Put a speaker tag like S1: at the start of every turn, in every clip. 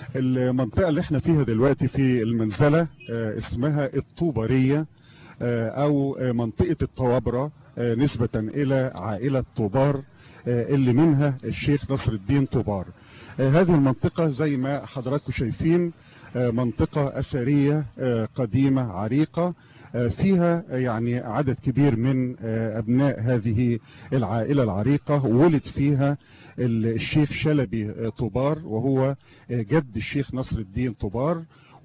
S1: المنطقة اللي احنا فيها دلوقتي في المنزلة اسمها الطوبرية او منطقة الطوابرة نسبة الى عائلة طوبار اللي منها الشيخ نصر الدين طوبار هذه المنطقة زي ما حضراتكم شايفين منطقة اثرية قديمة عريقة فيها يعني عدد كبير من ابناء هذه العائلة العريقة ولد فيها الشيخ شلبي طوبار وهو جد الشيخ نصر الدين طوبار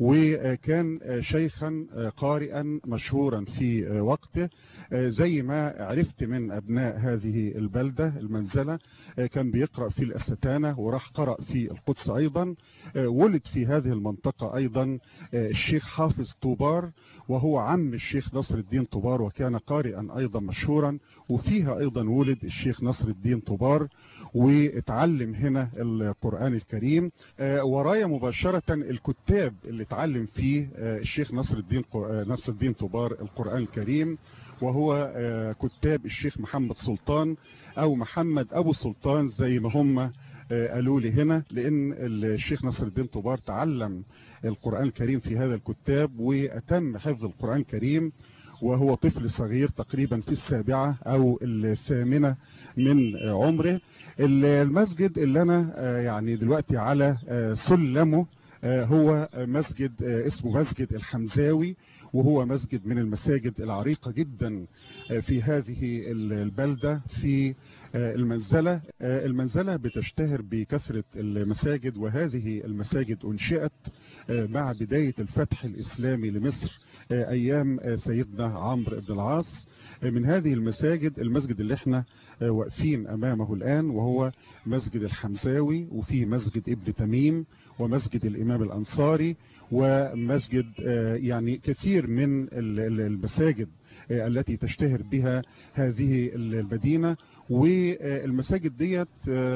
S1: وكان شيخا قارئا مشهورا في وقته زي ما عرفت من ابناء هذه البلدة المنزلة كان بيقرأ في الاستانة وراح قرأ في القدس ايضا ولد في هذه المنطقة ايضا الشيخ حافظ طوبار وهو عم الشيخ نصر الدين طوبار وكان قارئا ايضا مشهورا وفيها ايضا ولد الشيخ نصر الدين طوبار واتعلم هنا القرآن الكريم ورايا مباشرة الكتاب اللي اتعلم فيه الشيخ نصر الدين نصر الدين طوبار القرآن الكريم وهو كتاب الشيخ محمد سلطان او محمد ابو سلطان زي ما هم قالوا لي هنا لان الشيخ نصر الدين طوبار تعلم القرآن الكريم في هذا الكتاب واتم حفظ القرآن الكريم وهو طفل صغير تقريبا في السابعة او الثامنة من عمره المسجد اللي انا يعني دلوقتي على سلمه هو مسجد اسمه مسجد الحمزاوي وهو مسجد من المساجد العريقة جدا في هذه البلدة في المنزلة المنزلة بتشتهر بكثرة المساجد وهذه المساجد انشئت مع بداية الفتح الاسلامي لمصر ايام سيدنا عمرو بن العاص من هذه المساجد المسجد اللي احنا واقفين امامه الان وهو مسجد الحمزاوي وفي مسجد ابن تميم ومسجد الامام الانصاري ومسجد يعني كثير من المساجد التي تشتهر بها هذه المدينة والمساجد ديت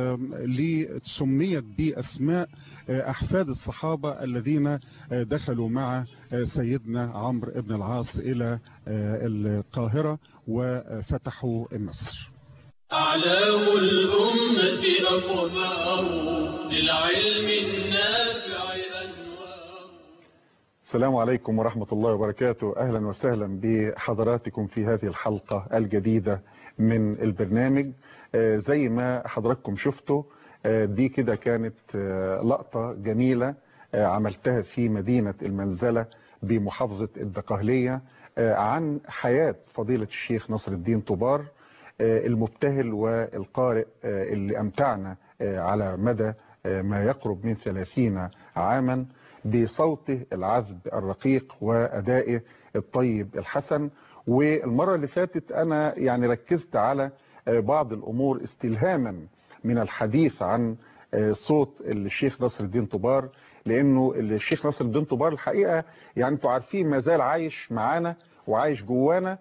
S1: سميت بأسماء أحفاد الصحابة الذين دخلوا مع سيدنا عمرو بن العاص إلى القاهرة وفتحوا مصر
S2: أعلام الأمة أقمار للعلم النافع أنوار
S1: السلام عليكم ورحمة الله وبركاته أهلا وسهلا بحضراتكم في هذه الحلقة الجديدة من البرنامج زي ما حضراتكم شفتوا دي كده كانت لقطة جميلة عملتها في مدينة المنزلة بمحافظة الدقهلية عن حياة فضيلة الشيخ نصر الدين طوبار المبتهل والقارئ اللي أمتعنا على مدى ما يقرب من ثلاثين عاما بصوته العذب الرقيق وأدائه الطيب الحسن والمرة اللي فاتت أنا يعني ركزت على بعض الأمور استلهاما من الحديث عن صوت الشيخ نصر الدين طوبار لأنه الشيخ نصر الدين طوبار الحقيقة يعني انتوا عارفين ما زال عايش معانا وعايش جوانا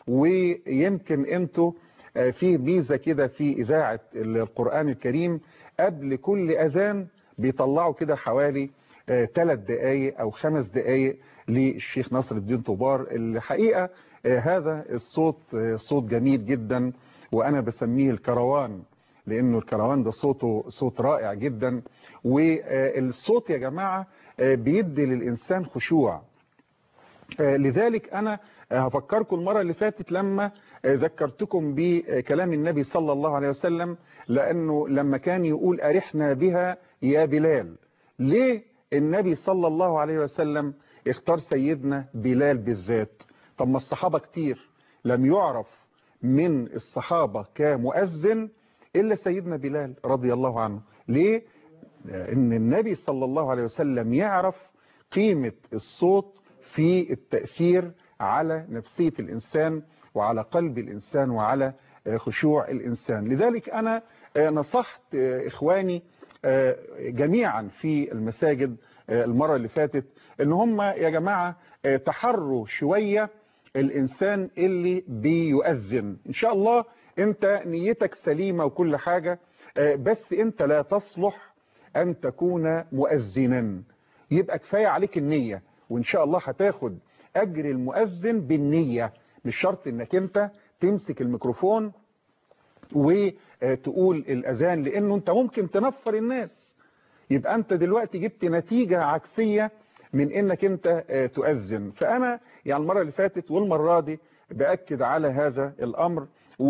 S1: ويمكن انتوا في ميزة كده في إذاعة القرآن الكريم قبل كل أذان بيطلعوا كده حوالي ثلاث دقايق أو خمس دقايق للشيخ نصر الدين طوبار الحقيقة هذا الصوت صوت جميل جدا وأنا بسميه الكروان لأنه الكروان ده صوته صوت رائع جدا والصوت يا جماعة بيدي للإنسان خشوع لذلك أنا هفكركم المرة اللي فاتت لما ذكرتكم بكلام النبي صلى الله عليه وسلم لأنه لما كان يقول أرحنا بها يا بلال ليه النبي صلى الله عليه وسلم اختار سيدنا بلال بالذات طب ما الصحابة كتير لم يعرف من الصحابة كمؤذن إلا سيدنا بلال رضي الله عنه ليه ان النبي صلى الله عليه وسلم يعرف قيمة الصوت في التأثير على نفسية الإنسان وعلى قلب الإنسان وعلى خشوع الإنسان لذلك أنا نصحت إخواني جميعا في المساجد المرة اللي فاتت ان هم يا جماعة تحروا شوية الإنسان اللي بيؤذن إن شاء الله أنت نيتك سليمة وكل حاجة بس أنت لا تصلح أن تكون مؤذنا يبقى كفاية عليك النية وإن شاء الله هتاخد أجر المؤذن بالنية مش شرط أنك أنت تمسك الميكروفون وتقول الأذان لأنه أنت ممكن تنفر الناس يبقى انت دلوقتي جبت نتيجة عكسية من انك انت آه، تؤذن فانا يعني المرة اللي فاتت والمرة دي بأكد على هذا الامر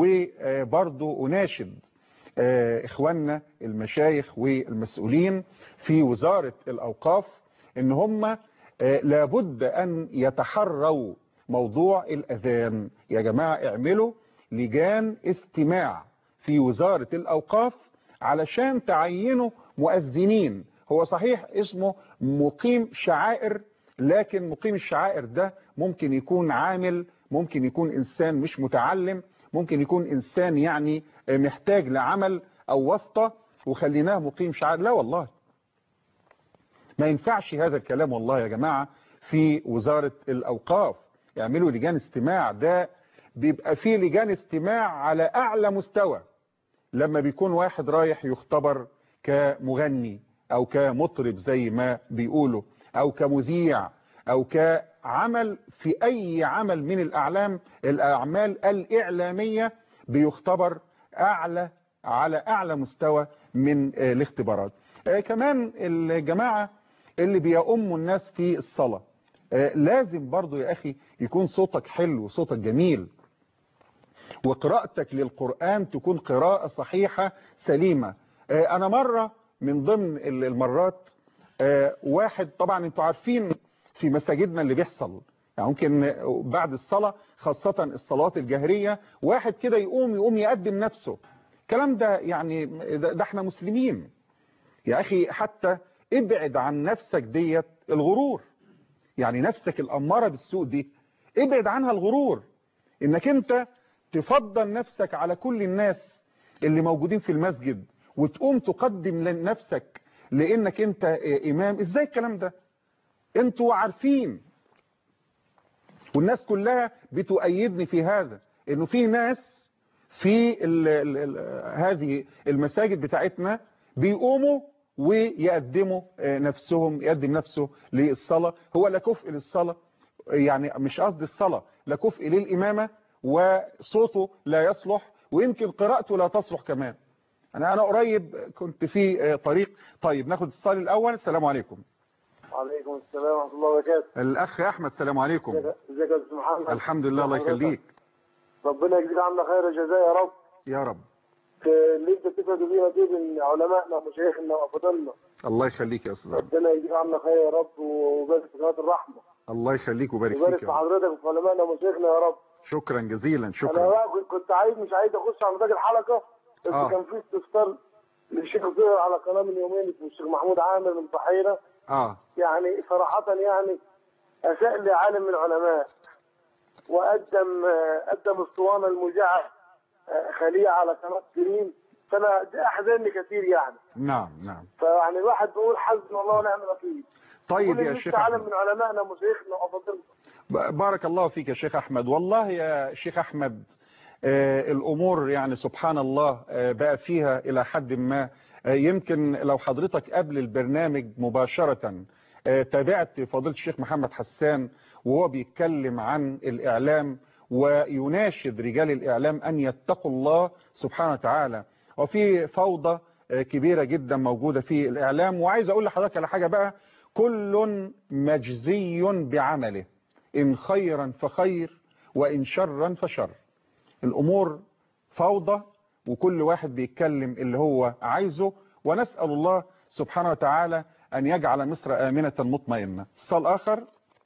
S1: وبرضو اناشد آه، اخواننا المشايخ والمسؤولين في وزارة الاوقاف ان هم آه، لابد ان يتحروا موضوع الاذان يا جماعة اعملوا لجان استماع في وزارة الاوقاف علشان تعينوا مؤذنين هو صحيح اسمه مقيم شعائر لكن مقيم الشعائر ده ممكن يكون عامل ممكن يكون انسان مش متعلم ممكن يكون انسان يعني محتاج لعمل او واسطة وخليناه مقيم شعائر لا والله ما ينفعش هذا الكلام والله يا جماعة في وزارة الاوقاف يعملوا لجان استماع ده بيبقى فيه لجان استماع على اعلى مستوى لما بيكون واحد رايح يختبر كمغني او كمطرب زي ما بيقولوا او كمذيع او كعمل في اي عمل من الاعلام الاعمال الاعلامية بيختبر اعلى على اعلى مستوى من آه، الاختبارات آه، كمان الجماعة اللي بيأموا الناس في الصلاة آه، لازم برضو يا اخي يكون صوتك حلو صوتك جميل وقراءتك للقرآن تكون قراءة صحيحة سليمة آه، أنا مرة من ضمن ال- المرات آه، واحد طبعا انتوا عارفين في مساجدنا اللي بيحصل يعني ممكن بعد الصلاة خاصة الصلوات الجهرية واحد كده يقوم يقوم يقدم نفسه الكلام ده يعني ده, ده احنا مسلمين يا أخي حتى ابعد عن نفسك ديت الغرور يعني نفسك الأمارة بالسوء دي ابعد عنها الغرور انك انت تفضل نفسك على كل الناس اللي موجودين في المسجد وتقوم تقدم لنفسك لانك انت امام ازاي الكلام ده انتوا عارفين والناس كلها بتؤيدني في هذا انه في ناس في ال ال ال هذه المساجد بتاعتنا بيقوموا ويقدموا آه، نفسهم يقدم نفسه للصلاة هو لا كفء للصلاة يعني مش قصد الصلاة لا كفء للإمامة وصوته لا يصلح ويمكن قراءته لا تصلح كمان أنا أنا قريب كنت في آه، طريق طيب ناخد الصالي الأول السلام عليكم
S3: وعليكم السلام ورحمة الله وبركاته
S1: الأخ أحمد السلام عليكم
S3: ازيك ازيك يا استاذ محمد
S1: الحمد لله الله يخليك
S3: ربنا يجزيك عنا خير الجزاء يا رب
S1: يا رب
S3: في اللي انت بتفرد بينا دي من علمائنا ومشايخنا وافاضلنا
S1: الله يخليك يا أستاذ أحمد.
S3: ربنا يجزيك عنا خير يا رب ويبارك في قناة الرحمة
S1: الله يخليك ويبارك
S3: ويبارك
S1: فيك
S3: في
S1: يا رب.
S3: حضرتك وفي علمائنا ومشايخنا يا رب
S1: شكرا جزيلا
S3: انا
S1: شكرا
S3: بقى كنت- كنت عايز مش عايز اخش على مزاج الحلقة بس
S1: آه.
S3: كان في استفسار للشيخ ظهر على قناة من يومين اسمه الشيخ محمود عامر من بحيرة
S1: اه
S3: يعني صراحة يعني أساء لعالم من العلماء وقدم آه، قدم اسطوانة المذيعة آه، خلية على قناة كريم فأنا ده أحزنني كثير يعني
S1: نعم نعم
S3: فيعني الواحد بيقول حسبنا الله ونعم الوكيل
S1: طيب
S3: كل
S1: يا
S3: اللي
S1: شيخ
S3: لسه عالم
S1: أحمد
S3: من علمائنا ومشايخنا وأفاضلنا
S1: ب- بارك الله فيك يا شيخ أحمد والله يا شيخ أحمد آه، الأمور يعني سبحان الله آه، بقى فيها إلى حد ما آه، يمكن لو حضرتك قبل البرنامج مباشرة آه، تابعت فضيلة الشيخ محمد حسان وهو بيتكلم عن الإعلام ويناشد رجال الإعلام أن يتقوا الله سبحانه وتعالى وفي فوضى آه، كبيرة جدا موجودة في الإعلام وعايز أقول لحضرتك على حاجة بقى كل مجزي بعمله إن خيرا فخير وإن شرا فشر الأمور فوضى وكل واحد بيتكلم اللي هو عايزه ونسأل الله سبحانه وتعالى أن يجعل مصر آمنة مطمئنة اتصال آخر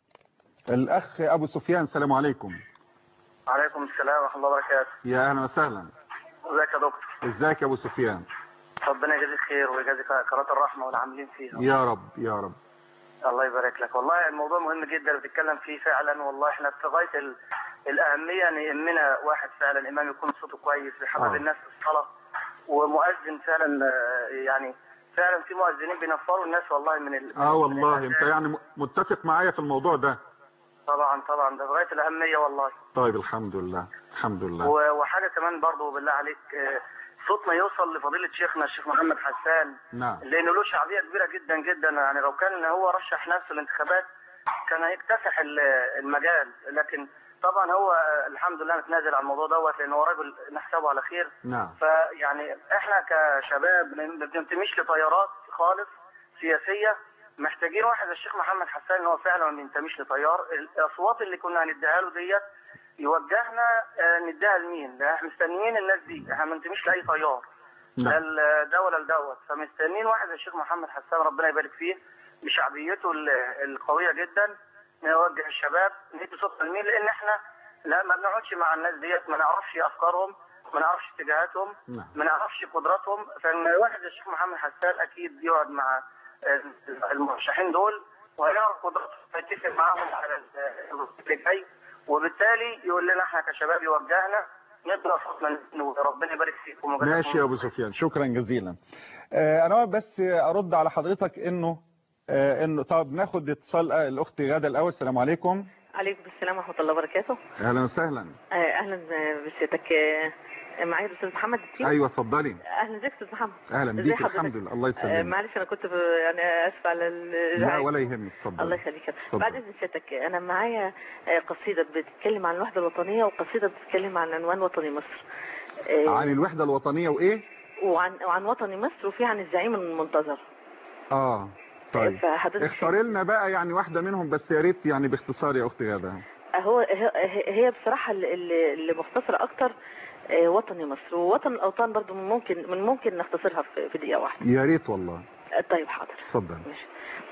S1: الأخ أبو سفيان السلام عليكم
S3: عليكم السلام ورحمة الله وبركاته
S1: يا أهلا وسهلا
S3: ازيك يا دكتور
S1: ازيك يا أبو سفيان
S3: ربنا يجازيك خير ويجازيك قناة الرحمة والعاملين فيها
S1: يا رب يا رب
S3: الله يبارك لك والله الموضوع مهم جدا اللي بتتكلم فيه فعلا والله احنا في غايه ال... الاهميه ان يهمنا واحد فعلا امام يكون صوته كويس بيحبب
S1: آه.
S3: الناس في الصلاه ومؤذن فعلا آه، يعني فعلا في مؤذنين بينفروا الناس والله من ال...
S1: اه
S3: من
S1: والله
S3: الناس
S1: انت يعني متفق معايا في الموضوع ده
S3: طبعا طبعا ده في غايه الاهميه والله
S1: طيب الحمد لله الحمد لله
S3: و... وحاجه كمان برضو بالله عليك آه، صوتنا يوصل لفضيله شيخنا الشيخ محمد حسان
S1: نعم
S3: لانه له شعبيه كبيره جدا جدا يعني لو كان هو رشح نفسه الانتخابات كان هيكتسح ال- المجال لكن طبعا هو الحمد لله متنازل عن الموضوع دوت لان هو راجل نحسبه على خير
S1: نعم
S3: فيعني احنا كشباب ما بننتميش لتيارات خالص
S4: سياسيه محتاجين واحد زي الشيخ محمد حسان اللي هو فعلا ما بينتميش لتيار الاصوات اللي كنا هنديها له ديت يوجهنا آه، نديها لمين؟ ده احنا مستنيين الناس دي احنا ما بننتميش لاي تيار لا
S1: نعم
S4: ال- ده ولا لدوت فمستنيين واحد زي الشيخ محمد حسان ربنا يبارك فيه بشعبيته ال- القويه جدا نوجه الشباب ندي صوت لمين لان احنا لا ما بنقعدش مع الناس ديت ما نعرفش افكارهم ما نعرفش اتجاهاتهم
S1: نعم
S4: ما نعرفش قدراتهم فان واحد زي الشيخ محمد حسان اكيد يقعد مع المرشحين دول وهيعرف قدراتهم هيتفق معاهم على ال- اللي جاي وبالتالي يقول لنا احنا كشباب يوجهنا نقدر صوتنا وربنا يبارك فيكم وجزاكم
S1: ماشي يا ابو سفيان شكرا جزيلا آه، انا بس ارد على حضرتك انه آه، انه طب ناخد اتصال آه، الاخت غاده الاول السلام عليكم
S5: عليكم السلام ورحمة الله وبركاته
S1: اهلا وسهلا
S5: آه، أهلا بسيادتك آه، معايا الأستاذ محمد التيم
S1: ايوه اتفضلي
S5: أهلا ازيك أستاذ محمد
S1: اهلا
S5: ازي
S1: بيك
S5: حضرتك؟
S1: الحمد لله الله
S5: آه،
S1: يسلمك
S5: معلش أنا كنت ب... يعني آسفة على
S1: لا
S5: الإزعاج
S1: ولا يهمك
S5: الله
S1: اتفضلي
S5: يخليك
S1: اتفضل.
S5: بعد إذن سيادتك أنا معايا آه، قصيدة بتتكلم عن الوحدة الوطنية وقصيدة بتتكلم عن عنوان وطني مصر آه،
S1: عن الوحده الوطنيه وايه
S5: وعن وعن وطني مصر وفي عن الزعيم المنتظر
S1: اه طيب
S5: فحضرتك
S1: اختاري لنا بقى يعني واحده منهم بس يا ريت يعني باختصار يا اختي غاده
S5: هو هي هي بصراحة اللي اللي مختصرة أكتر آه، وطني مصر ووطن الأوطان برضو من ممكن من ممكن نختصرها في في دقيقة واحدة
S1: يا ريت والله
S5: آه، طيب حاضر
S1: اتفضل
S5: ماشي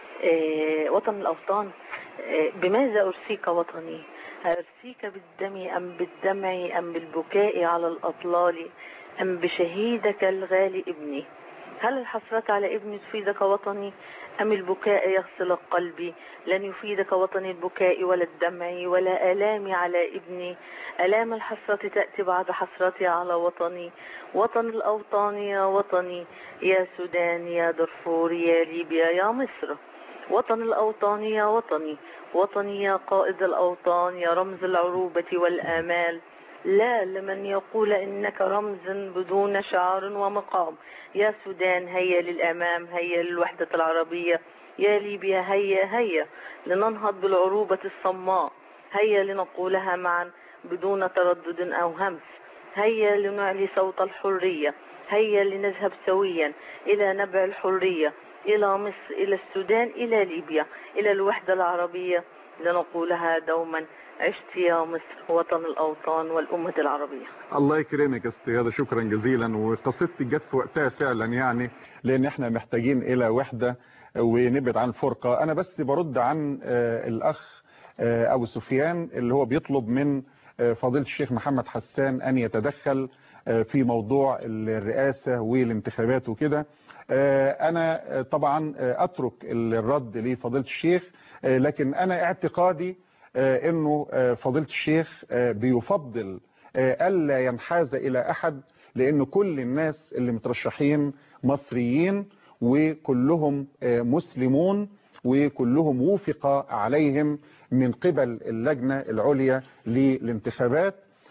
S5: آه، وطن الأوطان آه، بماذا أرسيك وطني أرسيك بالدم أم بالدمع أم بالبكاء على الأطلال أم بشهيدك الغالي ابني هل الحسرة على ابني تفيدك وطني أم البكاء يغسل قلبي لن يفيدك وطني البكاء ولا الدمع ولا آلامي على ابني آلام الحسرة تأتي بعد حسرتي على وطني وطن الأوطان يا وطني يا سودان يا دارفور يا ليبيا يا مصر وطن الأوطان يا وطني وطني يا قائد الأوطان يا رمز العروبة والآمال لا لمن يقول إنك رمز بدون شعار ومقام يا سودان هيا للأمام هيا للوحدة العربية يا ليبيا هيا هيا لننهض بالعروبة الصماء هيا لنقولها معا بدون تردد أو همس هيا لنعلي صوت الحرية هيا لنذهب سويا إلى نبع الحرية إلى مصر إلى السودان إلى ليبيا إلى الوحدة العربية لنقولها دوما عشت يا مصر وطن الأوطان والأمة العربية
S1: الله يكرمك يا استاذ غاده شكرا جزيلا وقصيدتك جت في وقتها فعلا يعني لان احنا محتاجين الى وحده ونبعد عن الفرقه انا بس برد عن آه، الاخ آه، ابو سفيان اللي هو بيطلب من آه، فضيله الشيخ محمد حسان ان يتدخل آه، في موضوع الرئاسه والانتخابات وكده آه، انا آه، طبعا آه، اترك الرد لفضيله الشيخ آه، لكن انا اعتقادي آه، انه آه، فضيله الشيخ آه، بيفضل آه، الا ينحاز الى احد لان كل الناس اللي مترشحين مصريين وكلهم آه، مسلمون وكلهم وفق عليهم من قبل اللجنه العليا للانتخابات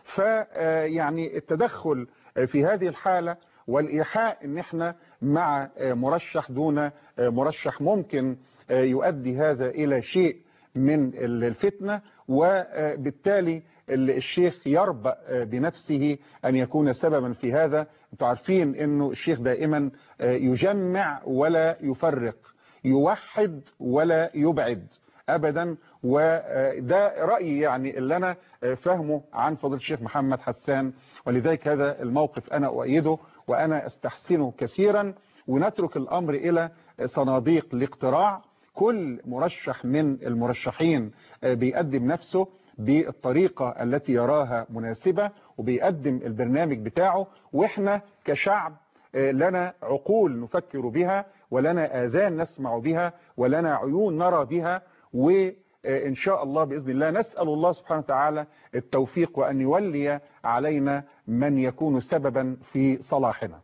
S1: فيعني التدخل في هذه الحاله والايحاء ان احنا مع آه، مرشح دون آه، مرشح ممكن آه، يؤدي هذا الى شيء من الفتنة وبالتالي الشيخ يربأ بنفسه أن يكون سببا في هذا انتوا عارفين أنه الشيخ دائما يجمع ولا يفرق يوحد ولا يبعد أبدا وده رأيي يعني اللي أنا فهمه عن فضيله الشيخ محمد حسان ولذلك هذا الموقف أنا أؤيده وأنا أستحسنه كثيرا ونترك الأمر إلى صناديق الاقتراع كل مرشح من المرشحين بيقدم نفسه بالطريقة التي يراها مناسبة وبيقدم البرنامج بتاعه واحنا كشعب لنا عقول نفكر بها ولنا آذان نسمع بها ولنا عيون نرى بها وإن شاء الله بإذن الله نسأل الله سبحانه وتعالى التوفيق وأن يولي علينا من يكون سببا في صلاحنا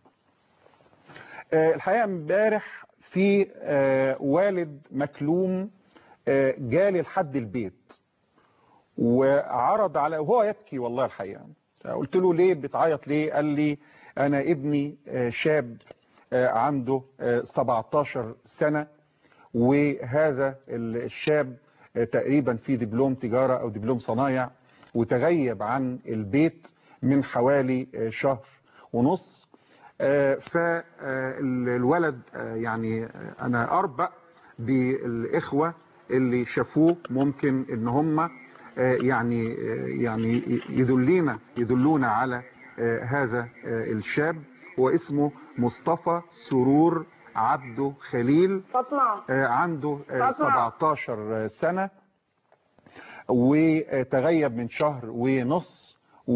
S1: الحقيقة امبارح في والد مكلوم جالي لحد البيت وعرض على وهو يبكي والله الحقيقة قلت له ليه بتعيط ليه قال لي انا ابني شاب عنده 17 سنة وهذا الشاب تقريبا في دبلوم تجارة او دبلوم صنايع وتغيب عن البيت من حوالي شهر ونص فالولد يعني آه، انا اربأ بالاخوة اللي شافوه ممكن ان هم آه، يعني آه، يعني يدلينا يدلونا على آه، هذا آه، الشاب واسمه مصطفى سرور عبده خليل
S6: فاطمة
S1: آه، عنده آه،
S6: فاطمة.
S1: 17 سنة وتغيب من شهر ونص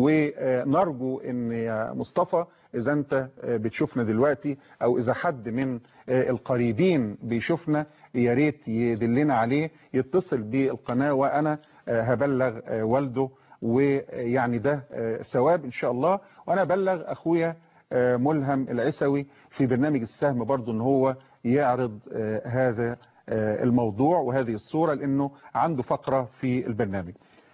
S1: ونرجو ان يا مصطفى اذا انت بتشوفنا دلوقتي او اذا حد من القريبين بيشوفنا يا ريت يدلنا عليه يتصل بالقناة وانا هبلغ والده ويعني ده ثواب ان شاء الله وانا ابلغ اخويا ملهم العسوي في برنامج السهم برضو ان هو يعرض هذا الموضوع وهذه الصورة لانه عنده فقرة في البرنامج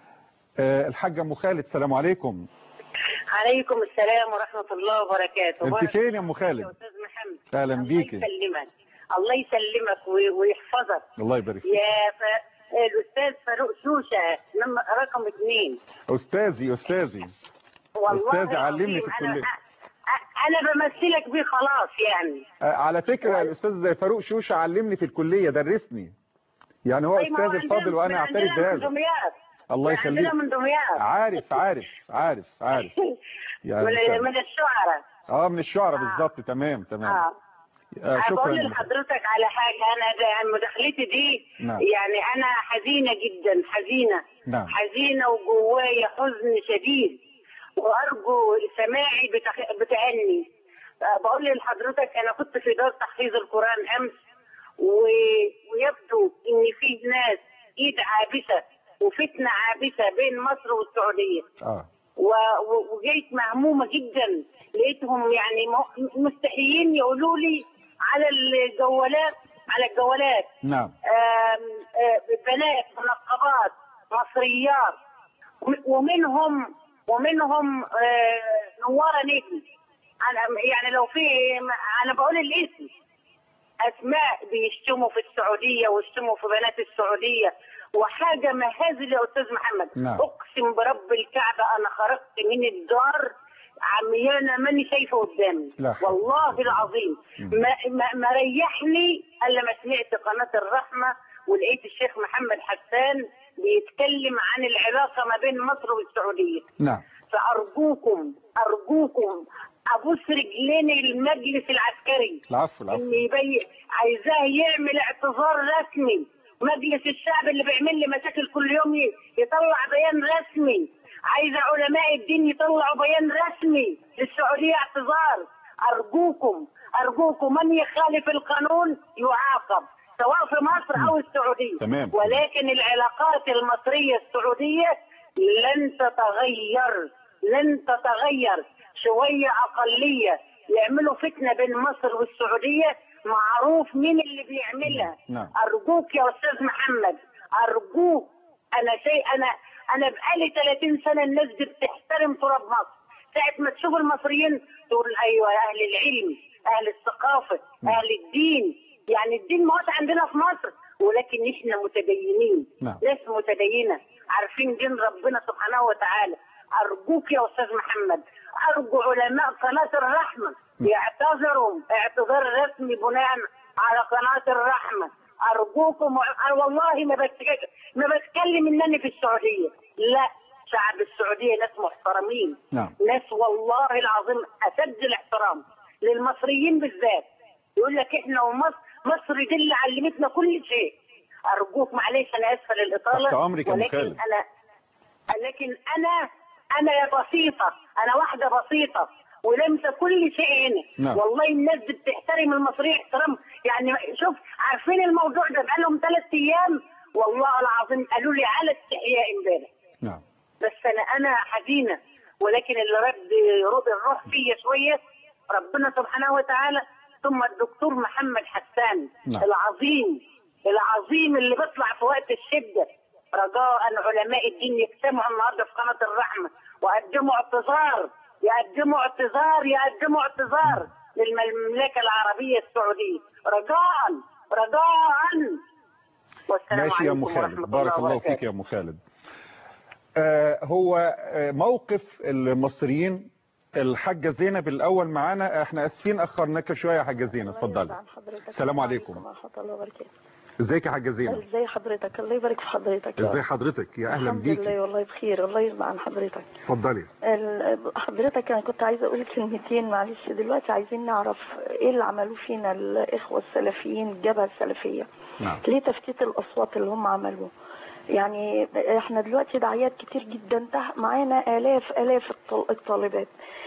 S1: الحاجة ام خالد السلام عليكم
S6: عليكم السلام ورحمة الله وبركاته
S1: انت
S6: بارك
S1: فين يا ام
S6: يا
S1: خالد
S6: أستاذ محمد
S1: اهلا
S6: الله
S1: بيكي
S6: يسلمك الله يسلمك وي- ويحفظك
S1: الله يبارك فيك
S6: يا ف... الأستاذ فاروق شوشة نم- رقم اثنين
S1: استاذي استاذي
S6: والله
S1: أستاذي علمني في
S6: العظيم
S1: الكلية.
S6: أنا... أ- أنا بمثلك بيه خلاص يعني
S1: آه، على فكرة الاستاذ فاروق شوشة علمني في الكلية درسني يعني هو
S6: طيب ما
S1: استاذ
S6: عندنا-
S1: الفاضل وانا
S6: من
S1: اعترف
S6: عندنا من
S1: بهذا
S6: دمياط
S1: الله
S6: من
S1: يخليك
S6: عندنا من دمياط
S1: عارف عارف عارف عارف يعني
S6: من,
S1: مثال.
S6: من الشعراء
S1: اه من الشعراء
S6: آه.
S1: بالظبط تمام تمام
S6: اه
S1: آه شكرا
S6: بقول
S1: لك.
S6: لحضرتك على حاجة أنا ده مداخلتي دي
S1: نعم.
S6: يعني أنا حزينة جدا حزينة
S1: نعم.
S6: حزينة وجوايا حزن شديد وأرجو سماعي بتخ... بتأني آه، بقول لحضرتك أنا كنت في دار تحفيظ القرآن أمس و... ويبدو إن في ناس إيد عابسة وفتنة عابسة بين مصر والسعودية
S1: اه
S6: و- و- وجيت مهمومة جدا لقيتهم يعني م- مستحيين يقولوا لي على الجوالات على الجوالات
S1: نعم
S6: آم، آه، بنات منقبات مصريات وم- ومنهم ومنهم آه، نوارة نجم أنا يعني لو في أنا بقول الاسم أسماء بيشتموا في السعودية ويشتموا في بنات السعودية وحاجة مهازل يا أستاذ محمد
S1: نعم.
S6: أقسم برب الكعبة أنا خرجت من الدار عميانة ماني شايفة قدامي
S1: لا حول
S6: والله العظيم ما, ما, ما ريحني الا ما سمعت قناه الرحمه ولقيت الشيخ محمد حسان بيتكلم عن العلاقه ما بين مصر والسعوديه
S1: نعم
S6: فارجوكم ارجوكم ابوس رجلين المجلس العسكري
S1: العفو العفو
S6: ان يبين عايزاه يعمل اعتذار رسمي مجلس الشعب اللي بيعمل لي مشاكل كل يوم ي- يطلع بيان رسمي عايزه علماء الدين يطلعوا بيان رسمي للسعوديه اعتذار ارجوكم ارجوكم من يخالف القانون يعاقب سواء في مصر او السعوديه
S1: تمام.
S6: ولكن العلاقات المصريه السعوديه لن تتغير لن تتغير شويه اقليه يعملوا فتنه بين مصر والسعوديه معروف مين اللي بيعملها
S1: نعم.
S6: ارجوك يا استاذ محمد ارجوك انا شيء انا انا بقالي 30 سنه الناس دي بتحترم تراب مصر ساعه ما تشوف المصريين تقول ايوه اهل العلم اهل الثقافه اهل الدين يعني الدين موجود عندنا في مصر ولكن احنا متدينين
S1: نعم.
S6: ناس متدينه عارفين دين ربنا سبحانه وتعالى ارجوك يا استاذ محمد ارجو علماء قناه الرحمه يعتذروا اعتذار رسمي بناء على قناه الرحمه ارجوكم أنا والله ما بتكلم ما بتكلم انني في السعوديه لا شعب السعوديه ناس محترمين
S1: نعم.
S6: ناس والله العظيم اشد الاحترام للمصريين بالذات يقول لك احنا ومصر مصر دي اللي علمتنا كل شيء ارجوك معلش انا اسفه للاطاله
S1: تحت أمرك يا أم
S6: ولكن
S1: خالد.
S6: انا لكن انا انا يا بسيطه انا واحده بسيطه ولمسه كل شيء هنا
S1: نعم.
S6: والله الناس دي بتحترم المصريين احترام يعني شوف عارفين الموضوع ده بقالهم ثلاث ايام والله العظيم قالوا لي على استحياء امبارح
S1: نعم
S6: بس انا انا حزينه ولكن اللي رد رد الروح فيا شويه ربنا سبحانه وتعالى ثم الدكتور محمد حسان
S1: نعم.
S6: العظيم العظيم اللي بيطلع في وقت الشده رجاء علماء الدين يجتمعوا النهارده في قناه الرحمه وقدموا اعتذار يقدموا اعتذار يقدموا اعتذار للمملكه العربيه السعوديه رجاء رجاء والسلام
S1: ماشي يا
S6: عليكم
S1: ام خالد
S6: ورحمه
S1: بارك الله
S6: وبركاته.
S1: فيك يا ام خالد آه هو آه موقف المصريين الحاجة زينب الأول معانا احنا اسفين أخرناك شوية يا حاجة زينب اتفضلي السلام عليكم
S7: ورحمة الله وبركاته
S1: ازيك يا حاجة زينب
S7: ازي حضرتك الله يبارك في حضرتك يا
S1: ازي
S7: رب.
S1: حضرتك يا أهلا
S7: الحمد
S1: بيكي
S7: لله والله بخير الله يرضى عن حضرتك
S1: اتفضلي
S7: ال- حضرتك انا كنت عايزه اقول كلمتين معلش دلوقتي عايزين نعرف ايه اللي عملوه فينا الاخوه السلفيين الجبهه السلفيه
S1: نعم
S7: ليه تفتيت الاصوات اللي هم عملوه يعني احنا دلوقتي دعايات كتير جدا تح- معانا الاف الاف الطل- الطالبات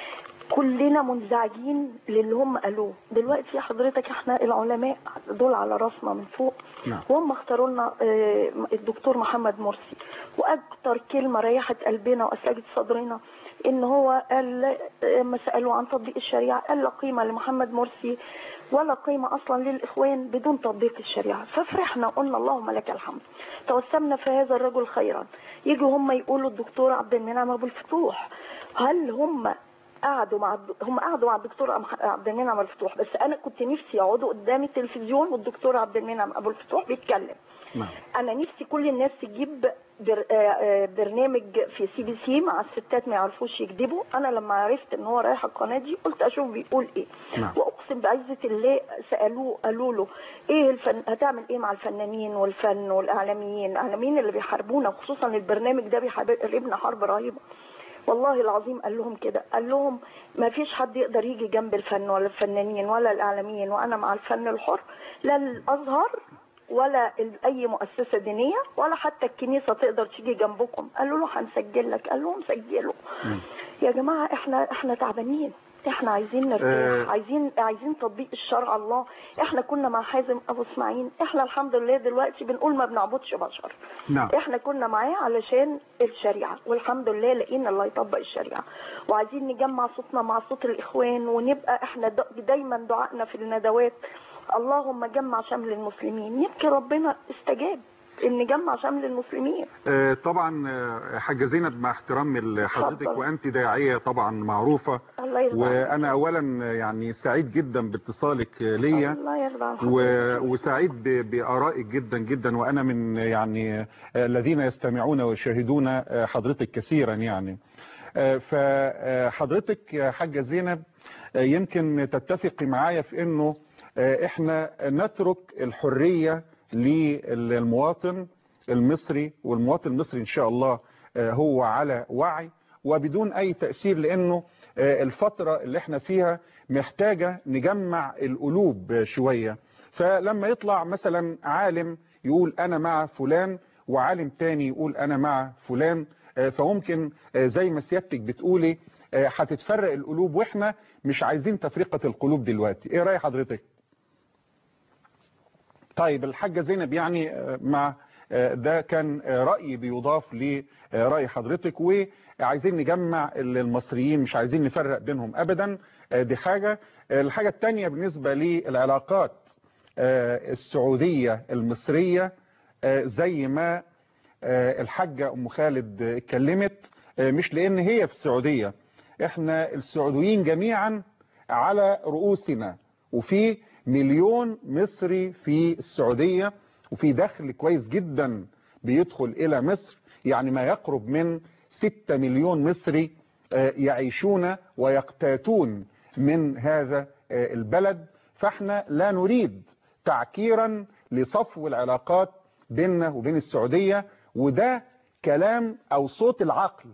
S7: كلنا منزعجين للي هم قالوه دلوقتي حضرتك احنا العلماء دول على راسنا من فوق
S1: نعم.
S7: وهم اختاروا لنا آه، الدكتور محمد مرسي واكتر كلمه ريحت قلبنا واسعدت صدرنا ان هو قال آه، لما سالوه عن تطبيق الشريعه قال لا قيمه لمحمد مرسي ولا قيمه اصلا للاخوان بدون تطبيق الشريعه ففرحنا وقلنا اللهم لك الحمد توسمنا في هذا الرجل خيرا يجوا هم يقولوا الدكتور عبد المنعم ابو الفتوح هل هم قعدوا مع الد- هم قعدوا مع الدكتور أم- عبد المنعم ابو الفتوح بس انا كنت نفسي يقعدوا قدام التلفزيون والدكتور عبد المنعم ابو الفتوح بيتكلم
S1: نعم
S7: انا نفسي كل الناس تجيب بر... آه، آه، برنامج في سي بي سي مع الستات ما يعرفوش يكذبوا انا لما عرفت ان هو رايح القناه دي قلت اشوف بيقول ايه
S1: نعم.
S7: واقسم بعزه الله سالوه قالوا له ايه الفن هتعمل ايه مع الفنانين والفن والاعلاميين الاعلاميين اللي بيحاربونا خصوصا البرنامج ده بيحاربنا حرب رهيبه والله العظيم قال لهم كده قال لهم ما فيش حد يقدر يجي جنب الفن ولا الفنانين ولا الاعلاميين وانا مع الفن الحر لا الازهر ولا ال- اي مؤسسه دينيه ولا حتى الكنيسه تقدر تيجي جنبكم قالوا له هنسجل لك قال لهم سجلوا يا جماعه احنا احنا تعبانين احنا عايزين نرتاح
S1: آه.
S7: عايزين عايزين تطبيق الشرع الله احنا كنا مع حازم ابو اسماعيل احنا الحمد لله دلوقتي بنقول ما بنعبدش بشر
S1: نعم
S7: احنا كنا معاه علشان الشريعه والحمد لله لقينا الله يطبق الشريعه وعايزين نجمع صوتنا مع صوت الاخوان ونبقى احنا دا- دايما دعائنا في الندوات اللهم جمع شمل المسلمين يمكن ربنا استجاب ان نجمع شمل المسلمين
S1: آه، طبعا آه، حاجة زينب مع احترام لحضرتك
S7: اتفضل.
S1: وانت داعية طبعا معروفة
S7: الله يرضى عنك.
S1: وانا اولا يعني سعيد جدا باتصالك ليا
S7: الله يرضى عن
S1: و...
S7: حضرتك.
S1: وسعيد ب... بآرائك جدا جدا وأنا من يعني آه، الذين يستمعون ويشاهدون آه، حضرتك كثيرا يعني آه، فحضرتك يا حاجة زينب آه، يمكن تتفقي معايا في أنه آه، إحنا نترك الحرية للمواطن المصري والمواطن المصري إن شاء الله آه، هو على وعي وبدون أي تأثير لأنه آه، الفترة اللي احنا فيها محتاجة نجمع القلوب شوية فلما يطلع مثلا عالم يقول أنا مع فلان وعالم تاني يقول أنا مع فلان آه، فممكن آه، زي ما سيادتك بتقولي آه، هتتفرق القلوب واحنا مش عايزين تفرقة القلوب دلوقتي ايه رأي حضرتك طيب الحاجة زينب يعني آه، مع آه، ده كان آه، رأي بيضاف لرأي حضرتك وعايزين نجمع المصريين مش عايزين نفرق بينهم أبدا آه، دي حاجة آه، الحاجة التانية بالنسبة للعلاقات آه، السعودية المصرية آه، زي ما آه، الحاجة أم خالد آه، اتكلمت آه، مش لأن هي في السعودية احنا السعوديين جميعا على رؤوسنا وفي مليون مصري في السعودية وفي دخل كويس جدا بيدخل إلى مصر يعني ما يقرب من 6 مليون مصري آه، يعيشون ويقتاتون من هذا آه، البلد فاحنا لا نريد تعكيرا لصفو العلاقات بيننا وبين السعودية وده كلام أو صوت العقل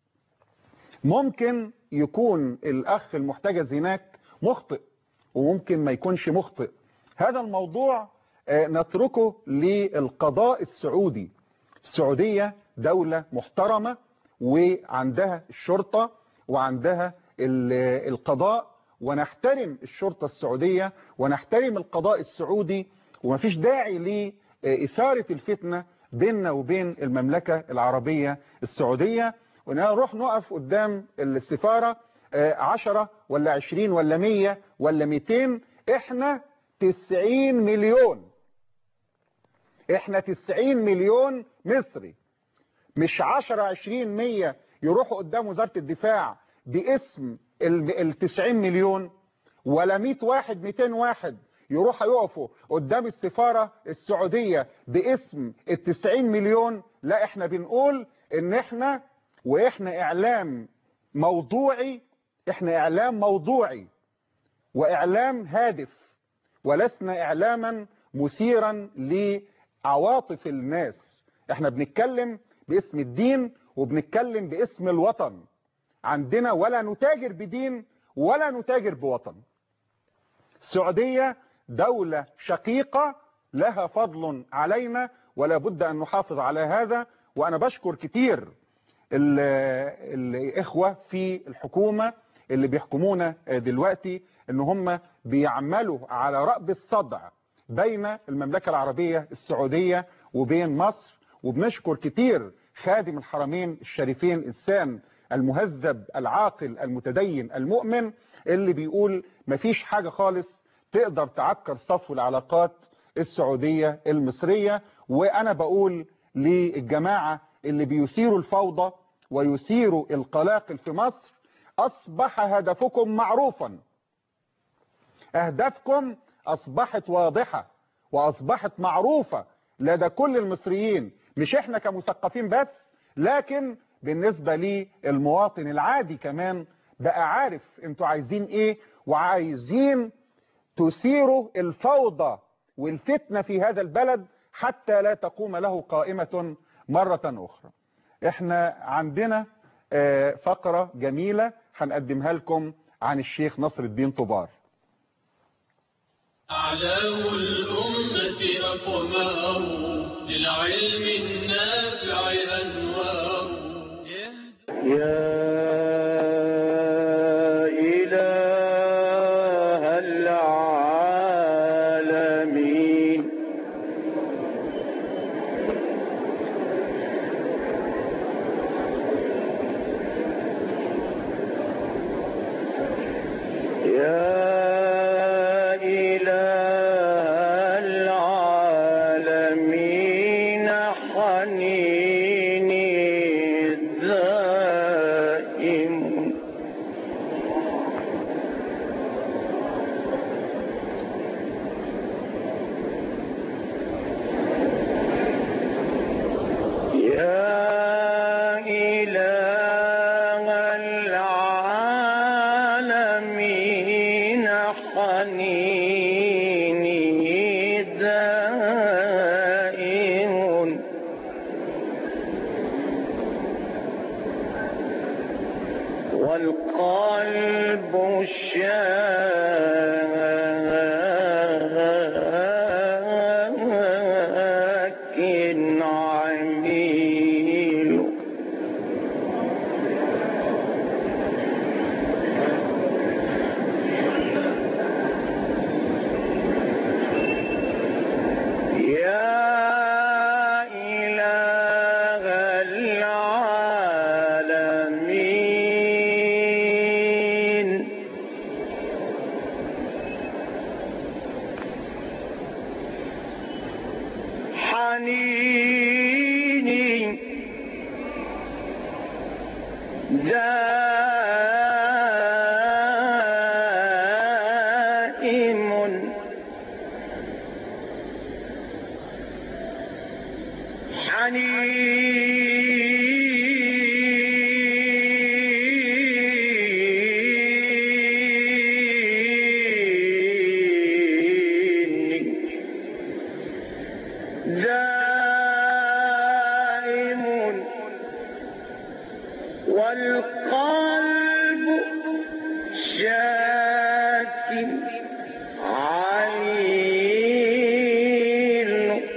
S1: ممكن يكون الأخ المحتجز هناك مخطئ وممكن ما يكونش مخطئ هذا الموضوع آه، نتركه للقضاء السعودي السعودية دولة محترمة وعندها الشرطة وعندها ال- القضاء ونحترم الشرطة السعودية ونحترم القضاء السعودي ومفيش داعي لإثارة الفتنة بيننا وبين المملكة العربية السعودية ونروح نقف قدام السفارة آه، عشرة ولا عشرين ولا مية ولا ميتين احنا تسعين مليون احنا تسعين مليون مصري مش عشرة عشرين مية يروحوا قدام وزارة الدفاع باسم ال ال 90 مليون ولا 100 واحد 200 واحد يروحوا يقفوا قدام السفارة السعودية باسم ال 90 مليون لا احنا بنقول ان احنا واحنا اعلام موضوعي احنا اعلام موضوعي واعلام هادف ولسنا اعلاما مثيرا لعواطف الناس احنا بنتكلم باسم الدين وبنتكلم باسم الوطن عندنا ولا نتاجر بدين ولا نتاجر بوطن السعودية دولة شقيقة لها فضل علينا ولا بد أن نحافظ على هذا وأنا بشكر كتير ال- الإخوة في الحكومة اللي بيحكمونا دلوقتي ان هم بيعملوا على رأب الصدع بين المملكة العربية السعودية وبين مصر وبنشكر كتير خادم الحرمين الشريفين إنسان المهذب العاقل المتدين المؤمن اللي بيقول مفيش حاجة خالص تقدر تعكر صفو العلاقات السعودية المصرية وأنا بقول للجماعة اللي بيثيروا الفوضى ويثيروا القلاقل في مصر أصبح هدفكم معروفا أهدافكم أصبحت واضحة وأصبحت معروفة لدى كل المصريين مش إحنا كمثقفين بس لكن بالنسبة للمواطن العادي كمان بقى عارف انتوا عايزين ايه وعايزين تثيروا الفوضى والفتنة في هذا البلد حتى لا تقوم له قائمة مرة أخرى احنا عندنا آه، فقرة جميلة هنقدمها لكم عن الشيخ نصر الدين طبار
S2: أعلام الأمة أقمار للعلم النافع أنوار
S8: يا إله العالمين يا إله العالمين حنيني الدائم يا إله العالمين حنيني دائم والقلب شاك عميل يا إله العالمين حنيني دائم حنيني دائم والقلب شاك عليل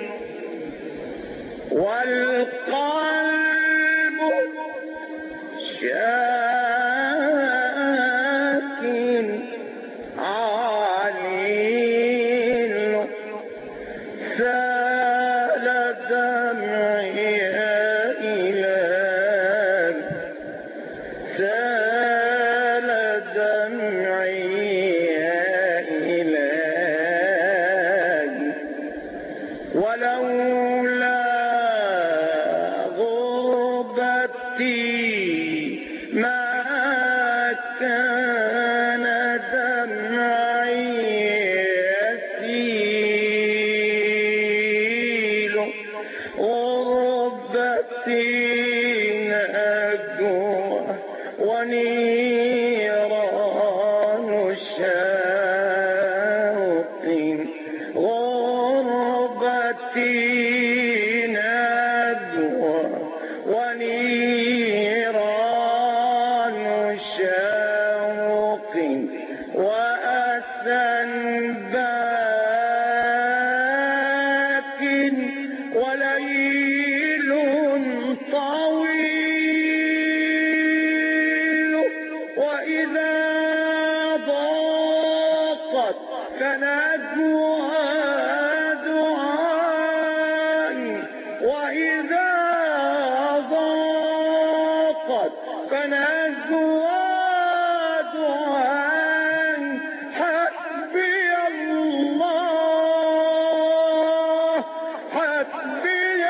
S8: والقلب شاك عليل سال دمعي يا إله سال دمعي يا إله ندوى ونيران شوق وأسى باك وليل طويل وإذا ضاقت فنجوى دعاء وإذا ضاقت فنجوى دعاء حسبي الله حسبي